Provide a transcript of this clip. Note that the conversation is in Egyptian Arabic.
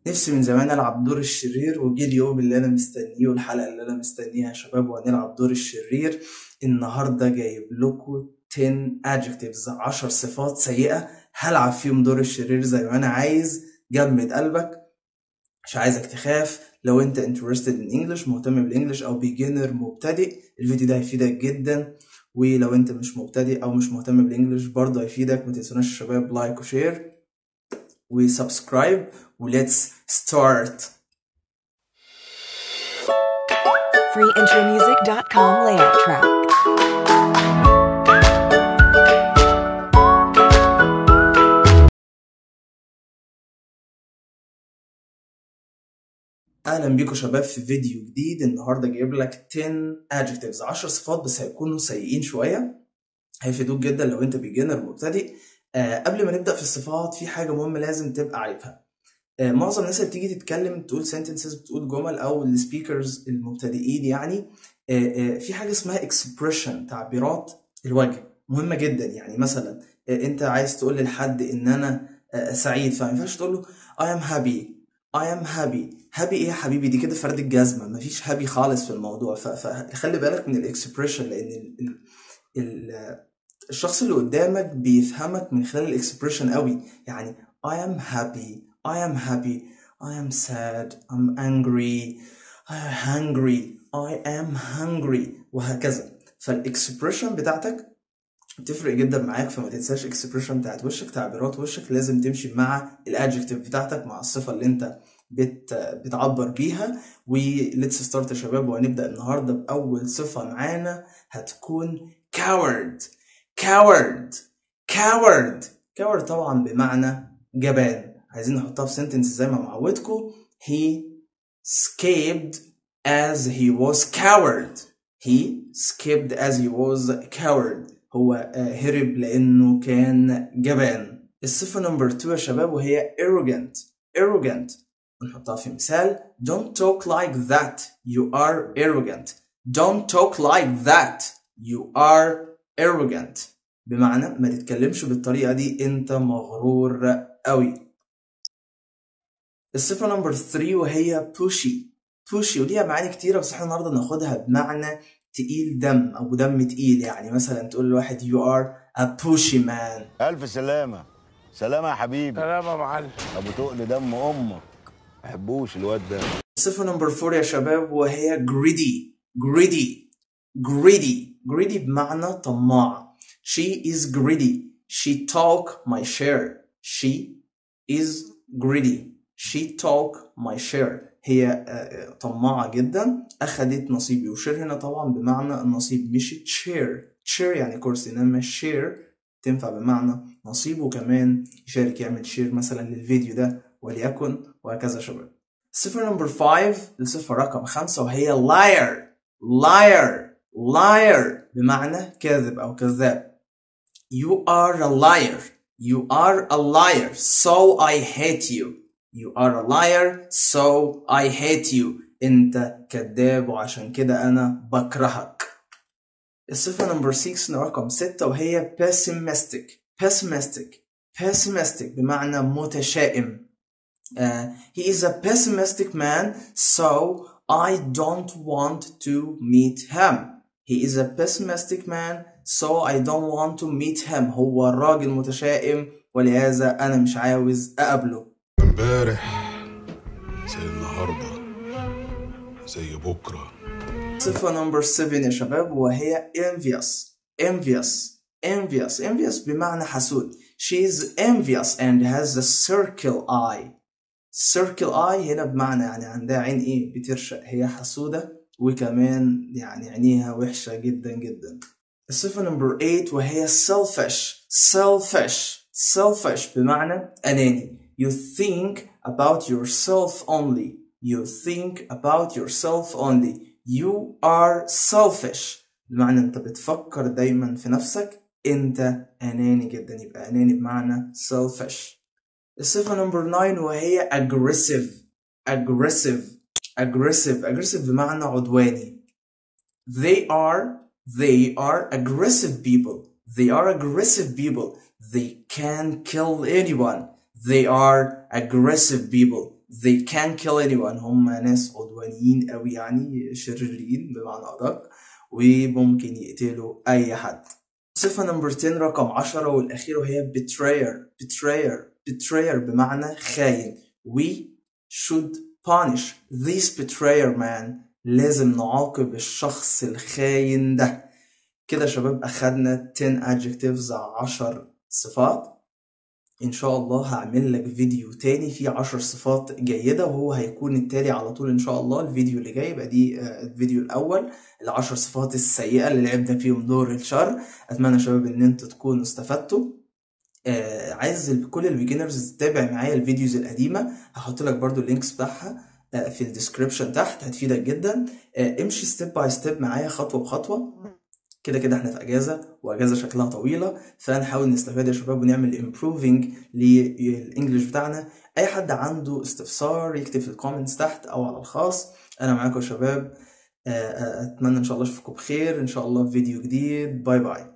نفسي من زمان العب دور الشرير وجه اليوم اللي انا مستنيه والحلقه اللي انا مستنيها يا شباب وهنلعب دور الشرير النهارده جايب لكم 10 adjectives 10 صفات سيئه هلعب فيهم دور الشرير زي ما انا عايز جمد قلبك مش عايزك تخاف لو انت interested in English مهتم بالانجلش او beginner مبتدئ الفيديو ده هيفيدك جدا ولو انت مش مبتدئ او مش مهتم بالانجلش برضه هيفيدك ما تنسوناش يا شباب لايك وشير وسبسكرايب وليتس ستارت freeintromusic.com layout track. اهلا بيكم شباب في فيديو جديد النهارده جايب لك 10 adjectives 10 صفات بس هيكونوا سيئين شويه هيفيدوك جدا لو انت بيجنر مبتدئ آه قبل ما نبدا في الصفات في حاجه مهمه لازم تبقى عارفها آه معظم الناس اللي بتيجي تتكلم تقول sentences بتقول جمل او السبيكرز المبتدئين يعني آه آه في حاجه اسمها expression تعبيرات الوجه مهمه جدا يعني مثلا آه انت عايز تقول لحد ان انا آه سعيد فما ينفعش تقول له I am happy I am happy هابي ايه يا حبيبي دي كده فرد الجزمه مفيش هابي خالص في الموضوع ف- فخلي بالك من الاكسبريشن لان ال ال ال الشخص اللي قدامك بيفهمك من خلال الاكسبريشن قوي يعني I am happy I am happy I am sad I'm angry I'm hungry I am hungry وهكذا فالاكسبريشن بتاعتك بتفرق جدا معاك فما تنساش اكسبريشن بتاعت وشك تعبيرات وشك لازم تمشي مع الادجكتيف بتاعتك مع الصفه اللي انت بت بتعبر بيها وليتس ستارت يا شباب وهنبدا النهارده باول صفه معانا هتكون coward coward coward coward طبعا بمعنى جبان عايزين نحطها في سنتنس زي ما معودكم he escaped as he was coward he escaped as he was coward هو آه، هرب لانه كان جبان الصفه نمبر 2 يا شباب وهي arrogant arrogant نحطها في مثال don't talk like that you are arrogant don't talk like that you are arrogant بمعنى ما تتكلمش بالطريقة دي انت مغرور قوي الصفة نمبر 3 وهي pushy pushy وليها معاني كتيرة بس احنا النهاردة ناخدها بمعنى تقيل دم أو دم تقيل يعني مثلا تقول لواحد you are a pushy man ألف سلامة سلامة يا حبيبي سلام يا معلم أبو تقل دم أمك محبوش الواد ده الصفة نمبر 4 يا شباب وهي greedy greedy greedy greedy بمعنى طماع she is greedy she talk my share she is greedy she talk my share هي آه، آه، طماعة جدا أخدت نصيبي وشير هنا طبعا بمعنى النصيب مش تشير تشير يعني كرسي إنما شير تنفع بمعنى نصيب وكمان يشارك يعمل شير مثلا للفيديو ده وليكن وهكذا يا شباب صفر نمبر 5 الصفة رقم خمسة وهي liar liar liar بمعنى كاذب أو كذاب you are a liar you are a liar so I hate you you are a liar so I hate you أنت كذاب وعشان كده أنا بكرهك الصفة نمبر 6 رقم 6 وهي pessimistic pessimistic pessimistic بمعنى متشائم Uh, he is a pessimistic man, so I don't want to meet him. He is a pessimistic man, so I don't want to meet him. هو راجل متشائم ولهذا أنا مش عاوز أقابله. امبارح زي النهارده زي بكره صفة نمبر 7 يا شباب وهي envious envious envious envious بمعنى حسود she is envious and has a circle eye circle eye هنا بمعنى يعني عندها عين ايه بترشق هي حسودة وكمان يعني عينيها وحشة جدا جدا الصفة نمبر 8 وهي selfish selfish selfish بمعنى أناني you think about yourself only you think about yourself only you are selfish بمعنى انت بتفكر دايما في نفسك انت اناني جدا يبقى اناني بمعنى selfish الصفة نمبر 9 وهي aggressive aggressive aggressive aggressive بمعنى عدواني they are they are aggressive people they are aggressive people they can kill anyone they are aggressive people they can kill anyone هم ناس عدوانيين قوي يعني شريرين بمعنى أدق وممكن يقتلوا أي حد صفة نمبر 10 رقم 10 والأخيرة وهي betrayer betrayer betrayer بمعنى خاين we should punish this betrayer man لازم نعاقب الشخص الخاين ده كده يا شباب أخدنا 10 adjectives 10 صفات ان شاء الله هعمل لك فيديو تاني فيه عشر صفات جيدة وهو هيكون التالي على طول ان شاء الله الفيديو اللي جاي يبقى دي آه، الفيديو الاول العشر صفات السيئة اللي لعبنا فيهم دور الشر اتمنى يا شباب ان انتوا تكونوا استفدتوا آه عايز ال- كل البيجنرز تتابع معايا الفيديوز القديمة هحط لك برضو اللينكس بتاعها آه في الديسكريبشن تحت هتفيدك جدا آه امشي ستيب باي ستيب معايا خطوة بخطوة كده كده احنا في اجازه واجازه شكلها طويله فنحاول نستفاد يا شباب ونعمل امبروفنج للانجليش بتاعنا اي حد عنده استفسار يكتب في الكومنتس تحت او على الخاص انا معاكم يا شباب آه، آه، اتمنى ان شاء الله اشوفكم بخير ان شاء الله في فيديو جديد باي باي